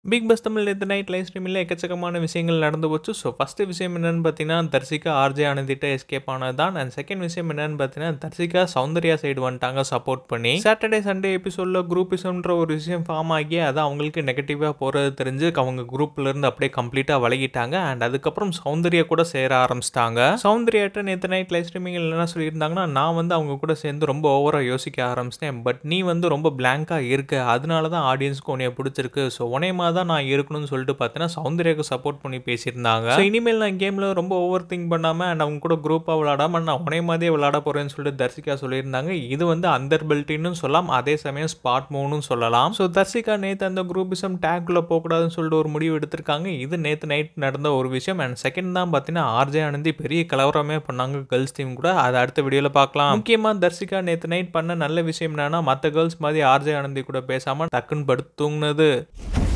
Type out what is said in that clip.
big pass Tamil நேற்று night live ஸ்ட்ரீமில் எக்கச்சக்கமான விஷயங்கள் நடந்து போச்சு ஸோ ஃபஸ்ட்டு விஷயம் என்னன்னு பார்த்தீங்கன்னா தர்சிகா ஆர்ஜே ஆனந்திட்ட எஸ்கேப் ஆனது தான் அண்ட் செகண்ட் விஷயம் என்னன்னு பார்த்தீங்கன்னா தர்சிகா சௌந்தர்யா சைடு வந்துட்டாங்க சப்போர்ட் பண்ணி சாட்டர்டே சண்டே எபிசோடில் குரூப்பிசம்ன்ற ஒரு விஷயம் ஃபார்ம் ஆகி அது அவங்களுக்கு நெகட்டிவாக போகிறது தெரிஞ்சு அவங்க குரூப்லேருந்து அப்படியே கம்ப்ளீட்டாக வழங்கிட்டாங்க அண்ட் அதுக்கப்புறம் சௌந்தர்யா கூட சேர ஆரம்பிச்சிட்டாங்க சௌந்தர்யாட்ட நேற்று நைட் லைவ் ஸ்ட்ரீமிங்கில் என்ன சொல்லியிருந்தாங்கன்னா நான் வந்து அவங்க கூட சேர்ந்து ரொம்ப ஓவராக யோசிக்க ஆரம்பிச்சிட்டேன் பட் நீ வந்து ரொம்ப பிளாங்காக இருக்க அதனால தான் ஆடியன்ஸ்க்கு உன்னைய பிடிச்சிருக்கு ஸோ உனையமா தான் நான் இருக்கணும்னு சொல்லிட்டு பார்த்தீங்கன்னா சௌந்தர்யாவுக்கு சப்போர்ட் பண்ணி பேசியிருந்தாங்க ஸோ இனிமேல் நான் கேமில் ரொம்ப ஓவர் திங்க் பண்ணாமல் அண்ட் அவங்க கூட குரூப்பாக விளாடாம நான் உனைய மாதிரியே விளாட போகிறேன்னு சொல்லிட்டு தர்சிகா சொல்லியிருந்தாங்க இது வந்து அந்தர் பெல்ட்டின்னு சொல்லலாம் அதே சமயம் ஸ்பாட் மூவ்னு சொல்லலாம் ஸோ தர்சிகா நேற்று அந்த குரூப்பிசம் டேக்குள்ளே போகக்கூடாதுன்னு சொல்லிட்டு ஒரு முடிவு எடுத்திருக்காங்க இது நேற்று நைட் நடந்த ஒரு விஷயம் அண்ட் செகண்ட் தான் பார்த்தீங்கன்னா ஆர்ஜே ஆனந்தி பெரிய கலவரமே பண்ணாங்க கேர்ள்ஸ் டீம் கூட அதை அடுத்த வீடியோவில் பார்க்கலாம் முக்கியமாக தர்சிகா நேற்று நைட் பண்ண நல்ல விஷயம் என்னன்னா மற்ற கேர்ள்ஸ் மாதிரி ஆர்ஜே ஆனந்தி கூட பேசாமல் டக்குன்னு படுத்து தூங்குனது